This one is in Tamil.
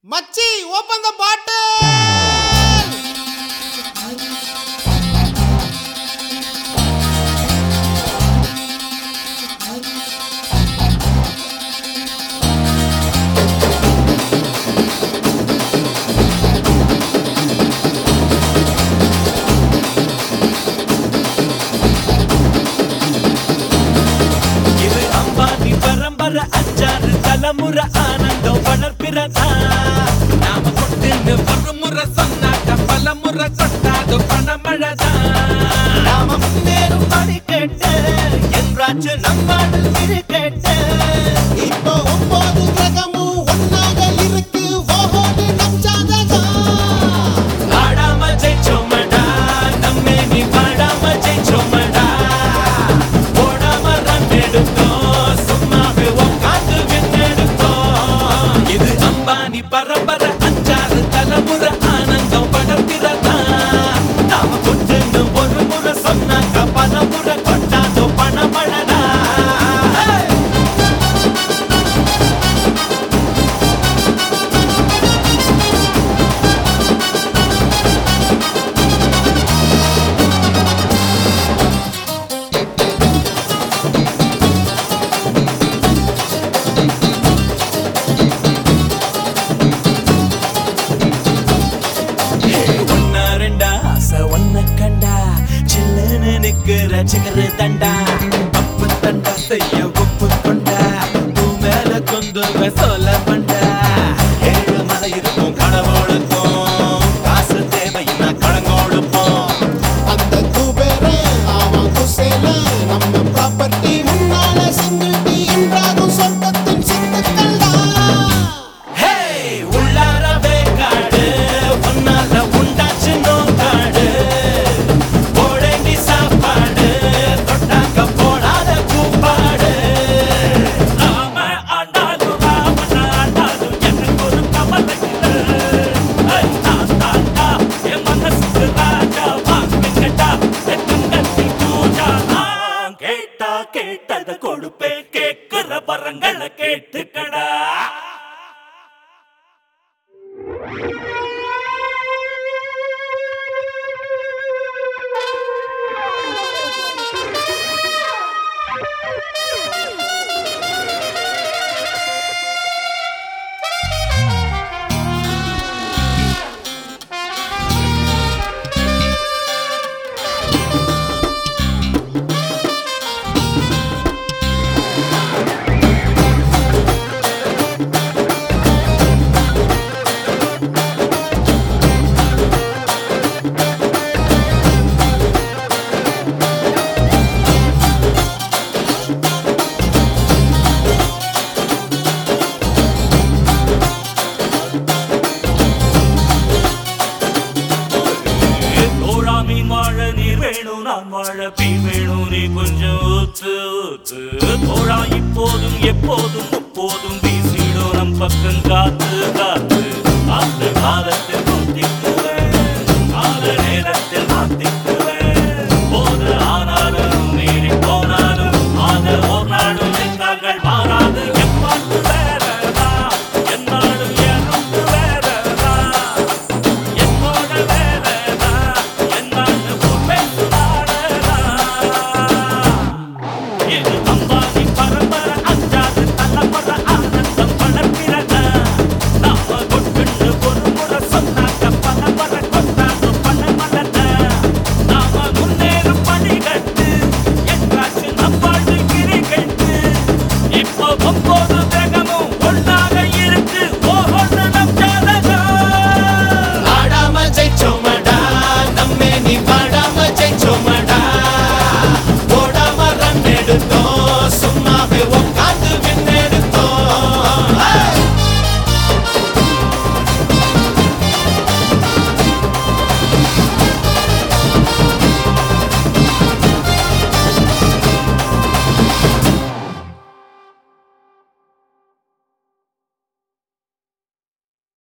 மச்சி ஓபன் த பாட்டில் இது அம்பானி பரம்பரை அஞ்சாறு தலைமுறை ஆனந்தம் வளர்ப்பிறதா நாம கொட்டுன்னு ஒரு முறை சொன்னாக்க பல முறை கொட்டாது பணமழதா நாம முன்னேறும் படி கேட்டு என்றாச்சு நம்மாடு திரு கேட்டு இப்போ ஒன்பது கிரகமும் ஒன்னாக இருக்கு ஓஹோன்னு நச்சாததா ஆடாம ஜெயிச்சோமடா நம்மே நீ பாடாம ஜெயிச்சோமடா ஓடாம ரன் எடுத்தோம் சும்மாவே உட்காந்து விண்ணெடுத்தோம் இது அம்பானி பரம்பரை அஞ்சாறு தலைமுறை ஆனந்தம் படர்கிறதா நாம கொட்டுன்னு ஒரு முறை சொன்னாக்க பல முறை கொட்டாதோ பணமழடா Hey! ஒன்னா ரெண்டா ஆசை ஒன்ன கண்டா சில்லுன்னு நிக்கிற சிகரு தண்டா அப்பு தண்டா செய்ய ஒப்பு கொண்டா பூ மேல கொந்து சொல்ல பண்டா ஏழு மலை இருக்கும் கடவுளுக்கும் காசு தேவைன்னா கடங்கோடுப்போம் அந்த குபேரே அவன் குசேல நம்ம ப்ராப்பர்ட்டி முன்னால சிங்கிள் டீ என்றாகும் சொர்க்கத்தின் சித்துக்கள்டா ஹே உள்ளாரவே காடு ஒன்னால உண்டாச்சு நோக்காடு போடேண்டி சாப்பாடு தொட்டாக்க போடாத கூப்பாடு ராம ஆண்டாலும் ராமன் ஆண்டாலும் எனக்கு ஒரு கவலை இல்லை ஐ, நான் தாண்டா, என் மனசுக்கு ராஜா வாங்கிக்கட்டா எத்துங்கத்தி பூஜா நான் கேட்டா கேட்டதை கொடுப்பேன் கேட்கிற வரங்களை கேட்டுக்கடா தோழா மீன் வாழ நீர் வேணும் நான் வாழ பீ வேணும் நீ கொஞ்சம் ஊத்து ஊத்து தோழா இப்போதும் எப்போதும் முப்போதும் வீசிடும் நம் பக்கம் காத்து காத்து காத்து காலத்தை